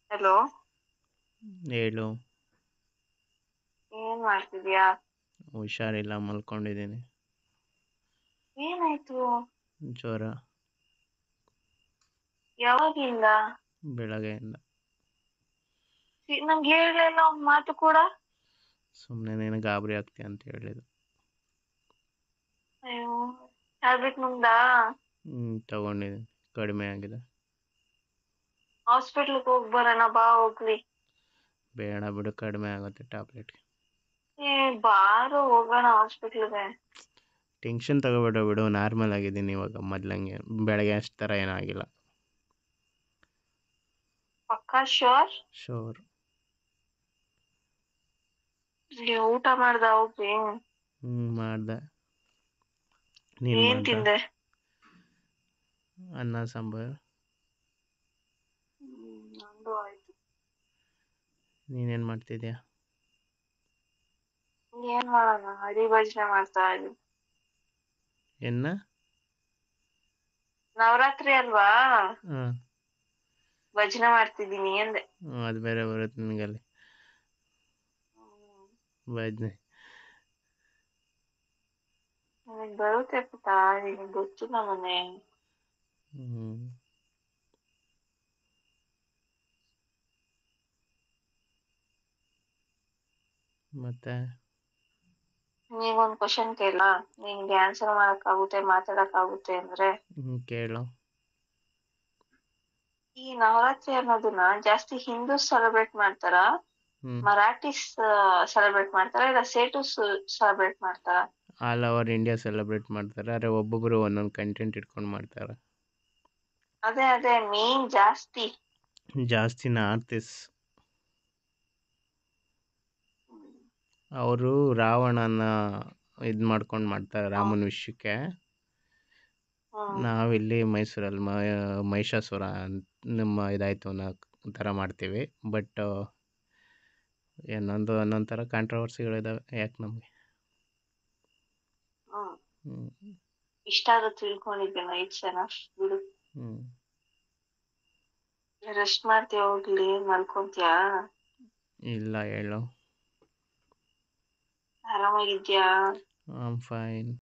hello ಹೇಳು ಏನ್ ಮಾಡ್ತಿದ್ಯಾ ಹುಷಾರಿಲ್ಲ ಮಲ್ಕೊಂಡಿದ್ದೀನಿ ಏನಾಯ್ತು ಜ್ವರ ಯಾವಾಗಿಂದ ಬೆಳಗ್ಗೆಯಿಂದ ಸಿ- ನಂಗೆ ಹೇಳ್ಲಿಲ್ಲ ಒಂದ್ ಮಾತು ಕೂಡ ಸುಮ್ಮನೆ ನೀನು ಗಾಬರಿ ಆಗ್ತೀಯ ಅಂತ ಹೇಳಿದ್ದು ಅಯ್ಯೋ ಟ್ಯಾಬ್ಲೆಟ್ ನುಂಗ್ದಾ ಹ್ಞೂ ತಗೊಂಡಿದ್ದೀನಿ ಕಡಿಮೆ ಆಗಿದೆ ಹಾಸ್ಪಿಟ್ಲ್ಗೆ ಹೋಗ್ ಬರೋಣ ಬಾ ಹೋಗ್ಲಿ ಬೇಡ ಬಿಡು ಕಡಿಮೆ ಆಗುತ್ತೆ ಟ್ಯಾಬ್ಲೆಟ್ಗೆ ಏ ಬಾರು ಹೋಗೋಣ ಹಾಸ್ಪಿಟ್ಲ್ಗೆ ಟೆನ್ಷನ್ ತಗೋಬೇಡ ಬಿಡು ನಾರ್ಮಲ್ ಆಗಿದ್ದೀನಿ ಇವಾಗ ಮೊದ್ಲಂಗೆ ಬೆಳಗ್ಗೆ ಅಷ್ಟು ಥರ ಏನೂ ಆಗಿಲ್ಲ ಪಕ್ಕಾ ಶೋರ್ ಶೋರ್ ಊಟ ಮಾಡ್ದ ಹೋಗಿ ಹ್ಞೂ ಮಾಡ್ದೆ ನೀನು ಏನ್ ಮಾಡ್ದ ತಿಂದೆ ಅನ್ನ ಸಾಂಬಾರು ಹ್ಮ್, ನಂದು ಆಯ್ತು ನೀನೇನು ಮಾಡ್ತಿದ್ಯಾ ಏನ್ ಮಾಡೋಣ ಹರಿ ಭಜನೆ ಮಾಡ್ತಾ ಇದ್ವಿ ಎನ್ನ ನವರಾತ್ರಿ ಅಲ್ವಾ ಹಾಂ ಭಜನೆ ಮಾಡ್ತಿದ್ದೀನಿ ಅಂದೆ ಅದು ಬೇರೆ ಬರುತ್ತೆ ನಿನಗಲ್ಲಿ ಭಜನೆ ನನಗ್ ಬರುತ್ತೆ ಪುಟ್ಟ ನಿನಗ್ ಗೊತ್ತಿಲ್ಲ ಮನೆ ಹ್ಞೂ ಮತ್ತೆ ನೀಗೊಂದ್ ಕ್ವಶನ್ ಕೇಳ ನಿನ್ಗೆ ಆನ್ಸರ್ ಮಾಡಕ್ ಆಗುತ್ತೆ ಮಾತಾಡಕ್ ಆಗುತ್ತೆ ಅಂದ್ರೆ ಹ್ಞೂ ಕೇಳು ಈ ನವರಾತ್ರಿ ಅನ್ನೋದನ್ನ ಜಾಸ್ತಿ ಹಿಂದೂಸ್ ಸೆಲೆಬ್ರೇಟ್ ಮಾಡ್ತಾರ ಹ್ಞೂ ಮರಾಠಿಸ್ ಸೆಲೆಬ್ರೇಟ್ ಮಾಡ್ತಾರ ಇಲ್ಲ ಸೇಟುಸ್ ಸೆಲೆಬ್ರೇಟ್ ಮಾಡ್ತಾರ ಆಲ್ ಓವರ್ ಇಂಡಿಯಾ ಸೆಲೆಬ್ರೇಟ್ ಮಾಡ್ತಾರೆ ಆದರೆ ಒಬ್ಬೊಬ್ಬರು ಒಂದೊಂದು ಕಂಟೆಂಟ್ ಇಟ್ಕೊಂಡು ಮಾಡ್ತಾರೆ ಅದೇ ಅದೇ ಮೇನ್ ಜಾಸ್ತಿ ಜಾಸ್ತಿ ನಾರ್ತಿಸ್ ಅವರು ರಾವಣನ ಇದು ಮಾಡ್ಕೊಂಡು ಮಾಡ್ತಾರೆ ರಾಮನ ವಿಷಯಕ್ಕೆ ಹ್ಮ್ ನಾವಿಲ್ಲಿ ಮೈಸೂರಲ್ಲಿ ಮ ಮಹಿಷಾಸುರ ಅಂತ ನಮ್ಮ ಇದಾಯಿತು ಅನ್ನೋ ಥರ ಮಾಡ್ತೀವಿ ಬಟ್ ಇನ್ನೊಂದು ಒಂದೊಂದು ಥರ ಕಾಂಟ್ರವರ್ಸಿಗಳಿದಾವೆ ಯಾಕೆ ನಮಗೆ ಹ್ಮ್ ಹ್ಞೂ ಇಷ್ಟ ಆದ್ರೂ ತಿಳ್ಕೊಂಡಿದ್ದೆ ನೈಟ್ ಜನ ಬಿಡು ಹ್ಞೂ ರೆಸ್ಟ್ ಮಾಡ್ತೀಯ ಹೋಗ್ಲಿ ಮಲ್ಕೊಂತೀಯಾ ಇಲ್ಲ ಹೇಳು ಆರಾಮಾಗಿದ್ಯಾ ಐ ಆಮ್ ಫೈನ್